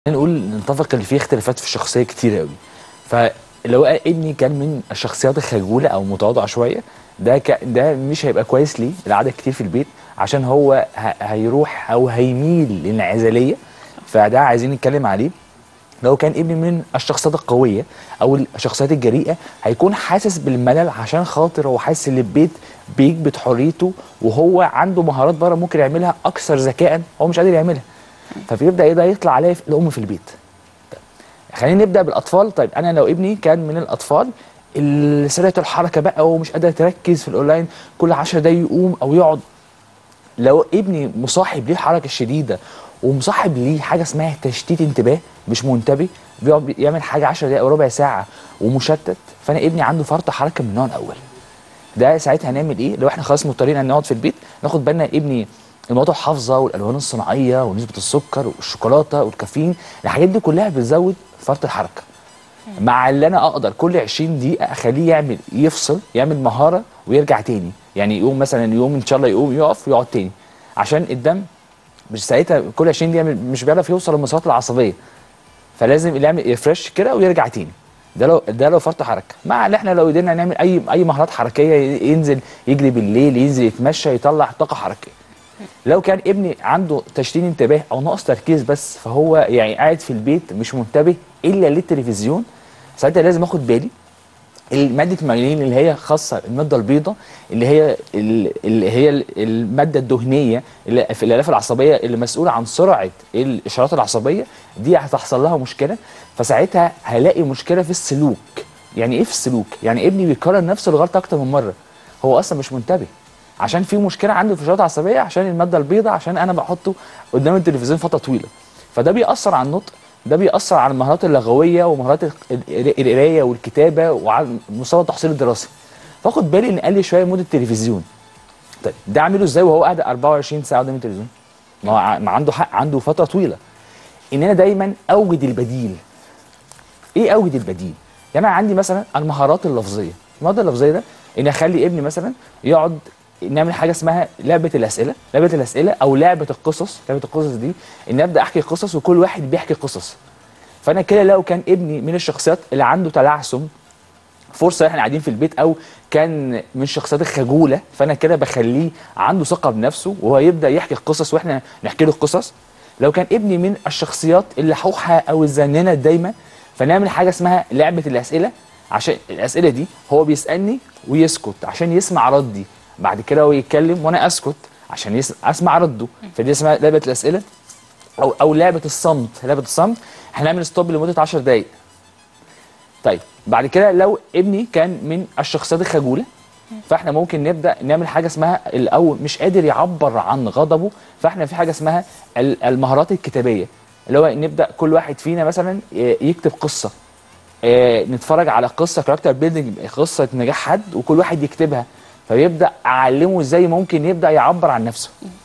نقول نتفق ان في اختلافات في الشخصيه كتير قوي فلو ابني كان من الشخصيات الخجوله او متواضعه شويه ده ك... ده مش هيبقى كويس ليه القعده كتير في البيت عشان هو ه... هيروح او هيميل للانعزاليه فده عايزين نتكلم عليه لو كان ابني من الشخصيات القويه او الشخصيات الجريئه هيكون حاسس بالملل عشان خاطر هو حاسس ان البيت بيكبت حريته وهو عنده مهارات بره ممكن يعملها اكثر ذكاء هو مش قادر يعملها فبيبدا ايه ده يطلع عليه الام في البيت طيب. خلينا نبدا بالاطفال طيب انا لو ابني كان من الاطفال اللي سرعه الحركه بقى ومش قادر تركز في الاونلاين كل 10 دقايق يقوم او يقعد لو ابني مصاحب ليه حركه شديده ومصاحب ليه حاجه اسمها تشتيت انتباه مش منتبه بيقعد يعمل حاجه 10 دقائق او ربع ساعه ومشتت فانا ابني عنده فرط حركه من النوع الاول ده ساعتها هنعمل ايه لو احنا خلاص مضطرين ان نقعد في البيت ناخد بالنا ابني المواد الحافظه والالوان الصناعيه ونسبه السكر والشوكولاته والكافيين الحاجات دي كلها بتزود فرط الحركه مع اللي انا اقدر كل 20 دقيقه اخليه يعمل يفصل يعمل مهاره ويرجع تاني يعني يقوم مثلا يوم ان شاء الله يقوم يقف ويقعد تاني عشان الدم مش ساعتها كل 20 دقيقه مش بيعرف يوصل للمسارات العصبيه فلازم يعمل يفرش كده ويرجع تاني ده لو ده لو فرط حركه مع ان احنا لو قدرنا نعمل اي اي مهارات حركيه ينزل يجري بالليل ينزل يتمشى يطلع طاقه حركيه لو كان ابني عنده تشتيت انتباه او نقص تركيز بس فهو يعني قاعد في البيت مش منتبه الا للتلفزيون ساعتها لازم اخد بالي الماده الميلين اللي هي خاصه الماده البيضاء اللي هي اللي هي الماده الدهنيه اللي في الالياف العصبيه اللي مسؤوله عن سرعه الاشارات العصبيه دي هتحصل لها مشكله فساعتها هلاقي مشكله في السلوك يعني ايه في السلوك يعني ابني بيكرر نفس الغلطه اكتر من مره هو اصلا مش منتبه عشان في مشكله عنده في الاشارات العصبيه عشان الماده البيضاء عشان انا بحطه قدام التلفزيون فتره طويله فده بيأثر على النطق ده بيأثر على المهارات اللغويه ومهارات القرايه والكتابه وعلى مستوى التحصيل الدراسي فاخد بالي ان قال شويه مده التلفزيون طيب ده اعمله ازاي وهو قاعد 24 ساعه قدام التلفزيون ما هو ما عنده حق عنده فتره طويله ان انا دايما اوجد البديل ايه اوجد البديل يعني انا عندي مثلا المهارات اللفظيه المهارات اللفظيه ده ان اخلي ابني مثلا يقعد نعمل حاجه اسمها لعبه الاسئله لعبه الاسئله او لعبه القصص لعبه القصص دي ان ابدا احكي قصص وكل واحد بيحكي قصص فانا كده لو كان ابني من الشخصيات اللي عنده تلعثم فرصه احنا قاعدين في البيت او كان من الشخصيات الخجوله فانا كده بخليه عنده ثقه بنفسه وهو يبدا يحكي القصص واحنا نحكي له القصص لو كان ابني من الشخصيات اللي حوحه او الزنانه دايما فنعمل حاجه اسمها لعبه الاسئله عشان الاسئله دي هو بيسالني ويسكت عشان يسمع ردي بعد كده هو يتكلم وانا اسكت عشان يس... اسمع رده فدي اسمها لعبه الاسئله او او لعبه الصمت لعبه الصمت هنعمل ستوب لمده 10 دقائق طيب بعد كده لو ابني كان من الشخصيات الخجوله فاحنا ممكن نبدا نعمل حاجه اسمها الاول مش قادر يعبر عن غضبه فاحنا في حاجه اسمها المهارات الكتابيه اللي هو نبدا كل واحد فينا مثلا يكتب قصه نتفرج على قصه كاركتر بيلدينج قصه نجاح حد وكل واحد يكتبها فبيبدا اعلمه ازاي ممكن يبدا يعبر عن نفسه